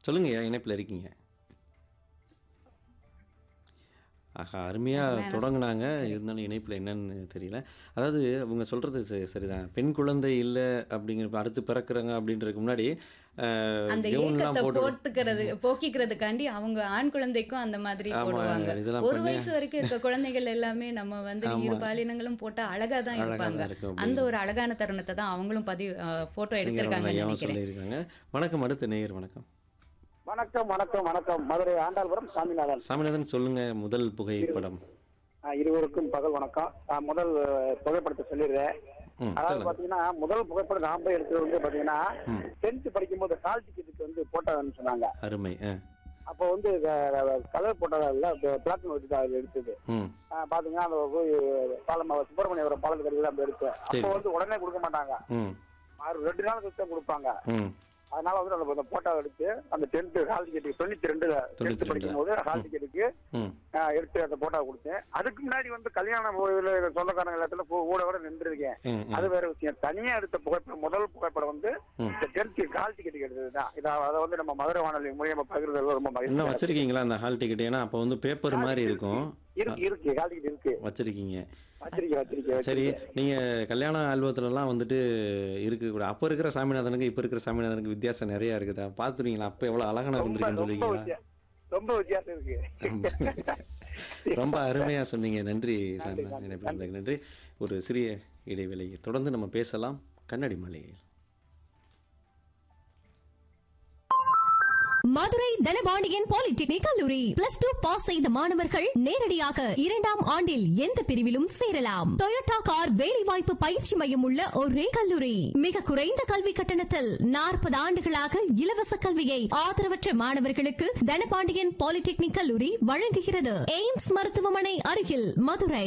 சொல்லுங்கய்யா இணைப்பில் இருக்கீங்க ஆஹா அருமையாக தொடங்குனாங்க இருந்தாலும் இணைப்பில் என்னன்னு தெரியல அதாவது அவங்க சொல்கிறது சரிதான் பெண் குழந்தை இல்லை அப்படிங்கிற அடுத்து பிறக்குறாங்க அப்படின்றதுக்கு முன்னாடி அஹ், அந்த கவுன்லாம் ஏக்கத்தை போட்டு போட்டுக்கிறது போக்கிக்கிறதுக்காண்டி அவங்க ஆண் குழந்தைக்கும் அந்த மாதிரி ஆமா, போடுவாங்க இதெல்லாம் ஒரு பண்ணி- வயசு வரைக்கும் இருக்க குழந்தைகள் எல்லாமே நம்ம வந்து ஆமா. இரு பாலினங்களும் போட்டா அழகா தான் அழகா இருப்பாங்க தான் இருக்கும் அந்த ஒரு அழகான தருணத்தை தான் அவங்களும் பதிவு போட்டோ எடுத்திருக்காங்கன்னு ஐயாவும் நினைக்கிறேன் சொல்லியிருக்காங்க வணக்கம் அடுத்த நேயர் வணக்கம் வணக்கம் வணக்கம் வணக்கம் மதுரை ஆண்டாள்புரம் சாமிநாதன் சாமிநாதன் சொல்லுங்க முதல் புகைப்படம் ஆஹ் இருவருக்கும் பகல் வணக்கம் நான் முதல் அஹ், புகைப்படத்தை சொல்லிடுறேன் ம் அதாவது சொல்லுங்க பாத்தீங்கன்னா முதல் புகைப்படம் நான் போய் எடுத்தது வந்து பாத்தீங்கன்னா ம் டென்த் படிக்கும்போது ஹால் டிக்கெட்டுக்கு வந்து போட்டோன்னு சொன்னாங்க அருமை ஆ அப்போ வந்து கலர் போட்டதா இல்ல பிளாக் அண்ட் ஒயிட் அது எடுத்தது ம் ஆஹ் பாத்தீங்கன்னா அந்த போய் பாலம் சுப்பிரமணியம் பாலத்து கடையில் அப்படி எடுத்தேன் சரி. அப்போ வந்து உடனே கொடுக்க மாட்டாங்க ம் ஆறு ரெண்டு நாள் கழிச்சு தான் கொடுப்பாங்க ம் அதனால வந்து அந்த- அந்த போட்டோ எடுத்து அந்த டென்த் ஹால் டிக்கெட்டுக்கு தொண்ணூத்தி ரெண்டுல தொண்ணூத்தி டென்த் படிக்கும்போது ஹால் டிக்கெட்டுக்கு ம் ஆஹ் எடுத்து அந்த போட்டோ கொடுத்தேன் அதுக்கு முன்னாடி வந்து கல்யாண கோயில சொந்தக்காரங்க எல்லாத்துல பூ- கூட கூட நின்றுருக்கேன் ம் ம் அது வேற விஷயம் தனியா எடுத்த புகைப்படம் முதல் புகைப்படம் வந்து ம். இந்த டென்த் கால் டிக்கெட் எடுத்ததுதான் இதை அதை வந்து நம்ம மதுரை வானொலி மூலியமா பகிர்றது ரொம்ப இன்னும் மகிழ்ச்சி வச்சிருக்கீங்களா அந்த ஹால் டிக்கெட் ஏன்னா அப்போ வந்து பேப்பர் மாதிரி இருக்கும் இருக்கு இருக்கு கால் டிக்கெட் இருக்கு வச்சிருக்கீங்க வச்சிருக்கேன் வச்சிருக்கேன் சரி வச்சிருக்கேன். நீங்க கல்யாண ஆல்பத்துலலாம் வந்துட்டு இருக்கு கூட அப்போ இருக்கிற சாமிநாதனுக்கு இப்போ இருக்கிற சாமிநாதனுக்கு வித்தியாசம் நிறைய இருக்குதா பார்த்துருவீங்களா அப்போ எவ்வளோ அழகான ரொம்ப இருந்திருக்குன்னு ரொம்ப சொல்லிருக்கீங்களா வித்தியா- ரொம்ப வித்தியாசம் இருக்கு ரொம்ப அருமையா சொன்னீங்க நன்றி சாமிநாதன் இணைப்பில் இருந்ததுக்கு நன்றி ஒரு சிறிய இடைவேளையை தொடர்ந்து நம்ம பேசலாம் கண்ணாடி மலையில் மதுரை தனபாண்டியன் பாலிடெக்னிக் கல்லூரி பிளஸ் டூ பாஸ் செய்த மாணவர்கள் நேரடியாக இரண்டாம் ஆண்டில் எந்த பிரிவிலும் சேரலாம் டொயோட்டா கார் வேலைவாய்ப்பு பயிற்சி மையம் உள்ள ஒரே கல்லூரி மிக குறைந்த கல்வி கட்டணத்தில் நாற்பது ஆண்டுகளாக இலவச கல்வியை ஆதரவற்ற மாணவர்களுக்கு தனபாண்டியன் பாலிடெக்னிக் கல்லூரி வழங்குகிறது எய்ம்ஸ் மருத்துவமனை அருகில் மதுரை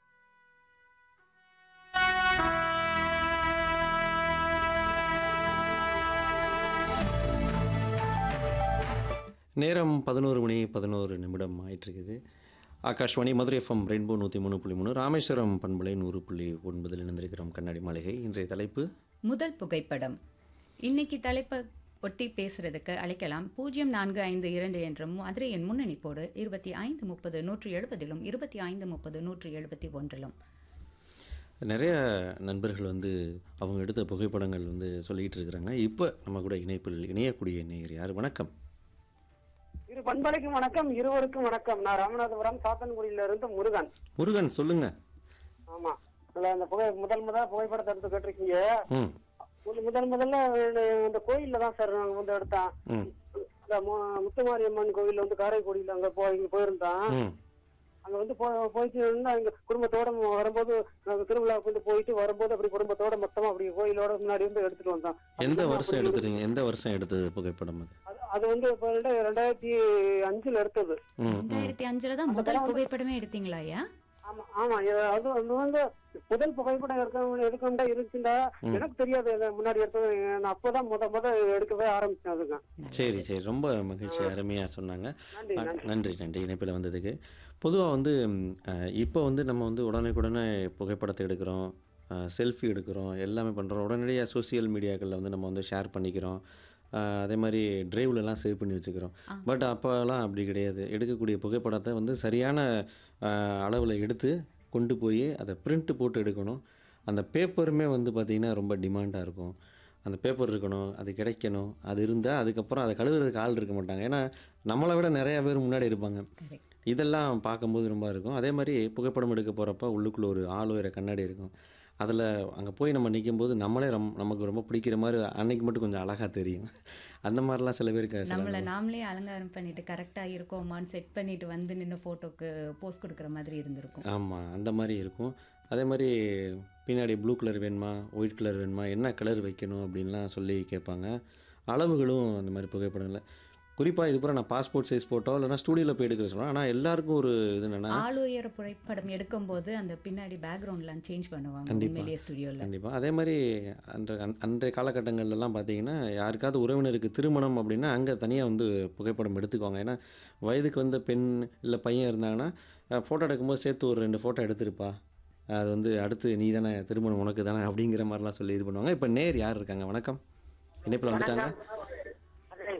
நேரம் பதினோரு மணி பதினோரு நிமிடம் ஆயிட்டு இருக்குது ஆகாஷ்வாணி மதுரை எஃப்எம் ரெயின்போ நூற்றி மூணு புள்ளி மூணு ராமேஸ்வரம் பண்பலை நூறு புள்ளி ஒன்பதில் இணைந்திருக்கிறோம் கண்ணாடி மாளிகை இன்றைய தலைப்பு முதல் புகைப்படம் இன்னைக்கு தலைப்பை ஒட்டி பேசுறதுக்கு அழைக்கலாம் பூஜ்ஜியம் நான்கு ஐந்து இரண்டு என்ற மதுரையின் முன்னணிப்போடு இருபத்தி ஐந்து முப்பது நூற்றி எழுபதிலும் இருபத்தி ஐந்து முப்பது நூற்றி எழுபத்தி ஒன்றிலும் நிறைய நண்பர்கள் வந்து அவங்க எடுத்த புகைப்படங்கள் வந்து சொல்லிக்கிட்டு இருக்கிறாங்க இப்போ நம்ம கூட இணைப்பில் இணையக்கூடிய நேயர் யார் வணக்கம் இரு பண்பலைக்கும் வணக்கம் இருவருக்கும் வணக்கம் நான் ராமநாதபுரம் சாத்தன்குடியில இருந்து முருகன் முருகன் சொல்லுங்க ஆமா இதுல அந்த புகை முதல் முதல் புகைப்படத்தை எடுத்து கேட்டிருக்கீங்க ம் முதல் முதல் முதல்ல இந்த கோயில்ல தான் சார் நாங்க வந்து எடுத்தோம் ம் இந்த மு- முத்துமாரியம்மன் கோயில் வந்து காரைக்குடியில அங்க போய் போயிருந்தோம் ம் அங்க வந்து போ- போயிட்டு இருந்தா எங்க குடும்பத்தோட ம- வரும்போது நாங்க திருவிழாவுக்கு வந்து போயிட்டு வரும்போது அப்படி குடும்பத்தோட மொத்தமா அப்படி கோயிலோட முன்னாடி வந்து எடுத்துட்டு வந்தோம் எந்த வருஷம் எடுத்துறீங்க எந்த வருஷம் எடுத்தது புகைப்படம் அது அது- அது வந்து இப்ப ரெண்டா- ரெண்டாயிரத்தி அஞ்சுல எடுத்தது ம் ம் ரெண்டாயிரத்தி அஞ்சுல தான் முதல் புகைப்படமே எடுத்தீங்களா ஐயா ஆமா ஆமா இது- அது அது வந்து முதல் புகைப்படம் எடுக்க எடுக்கண்டா இருக்குண்டா எனக்கு தெரியாது இது முன்னாடி எடுத்தது நான் அப்பதான் முத முத எடுக்கவே ஆரம்பிச்சேன் அதுங்க சரி சரி ரொம்ப மகிழ்ச்சி அருமையாக சொன்னாங்க நன்றி அஹ், நன்றி நன்றி நன்றி இணைப்பில் வந்ததுக்கு பொதுவாக வந்து ம், அஹ், இப்போ வந்து நம்ம வந்து உடனுக்குடனே புகைப்படத்தை எடுக்கிறோம் செல்ஃபி எடுக்கிறோம் எல்லாமே பண்ணுறோம் உடனடியாக சோஷியல் மீடியாக்களில் வந்து நம்ம வந்து ஷேர் பண்ணிக்கிறோம் அஹ், அதே மாதிரி டிரைவ்லலாம் சேவ் பண்ணி வச்சுக்கிறோம் பட் அப்போலாம் அப்படி கிடையாது எடுக்கக்கூடிய புகைப்படத்தை வந்து சரியான அளவில் எடுத்து கொண்டு போய் அதை பிரிண்ட் போட்டு எடுக்கணும் அந்த பேப்பருமே வந்து பார்த்திங்கன்னா ரொம்ப டிமாண்டாக இருக்கும் அந்த பேப்பர் இருக்கணும் அது கிடைக்கணும் அது இருந்தால் அதுக்கப்புறம் அதை கழுவுறதுக்கு ஆள் இருக்க மாட்டாங்க ஏன்னா நம்மளை விட நிறையா பேர் முன்னாடி இருப்பாங்க Correct. இதெல்லாம் பார்க்கும்போது ரொம்ப இருக்கும் அதே மாதிரி புகைப்படம் எடுக்க போகிறப்ப உள்ளுக்குள்ளே ஒரு ஆள் உயர கண்ணாடி இருக்கும் அதில் அங்கே போய் நம்ம நிக்கும்போது நம்மளே ரொம்ப நமக்கு ரொம்ப பிடிக்கிற மாதிரி அன்னைக்கு மட்டும் கொஞ்சம் அழகாக தெரியும் அந்த மாதிரிலாம் சில பேருக்கு சில நம்மளை நாமளே அலங்காரம் பண்ணிட்டு கரெக்டா இருக்கோமான்னு செட் பண்ணிட்டு வந்து நின்று போட்டோக்கு போஸ் கொடுக்குற மாதிரி இருந்திருக்கும் ஆமாம் அந்த மாதிரி இருக்கும் அதே மாதிரி பின்னாடி ப்ளூ கலர் வேணுமா ஒயிட் கலர் வேணுமா என்ன கலர் வைக்கணும் அப்படின்லாம் சொல்லி கேட்பாங்க அளவுகளும் அந்த மாதிரி புகைப்படங்கள் குறிப்பாக இது பூரா நான் பாஸ்போர்ட் சைஸ் ஃபோட்டோ இல்லைனா ஸ்டூடியோவில் போய் எடுக்கிற சொல்லுவேன் ஆனால் எல்லாருக்கும் ஒரு இது என்னென்னா ஆள் உயர புகைப்படம் எடுக்கும்போது அந்த பின்னாடி பேக்ரவுண்ட்லாம் சேஞ்ச் பண்ணுவாங்க கண்டிப்பா. உண்மையிலேயே ஸ்டுடியோல கண்டிப்பாக அதே மாதிரி அன்ற அன்- அன்றைய காலகட்டங்கள்லாம் பார்த்தீங்கன்னா யாருக்காவது உறவினருக்கு திருமணம் அப்படின்னா அங்கே தனியாக வந்து புகைப்படம் எடுத்துக்குவாங்க ஏன்னா வயதுக்கு வந்த பெண் இல்லை பையன் இருந்தாங்கன்னா ஃபோட்டோ எடுக்கும்போது சேர்த்து ஒரு ரெண்டு ஃபோட்டோ எடுத்திருப்பா அது வந்து அடுத்து நீ தானே திருமணம் உனக்கு தானே அப்படிங்கிற மாதிரிலாம் சொல்லி இது பண்ணுவாங்க இப்போ நேர் யார் இருக்காங்க வணக்கம் இணைப்பில் வந்துட்டாங்க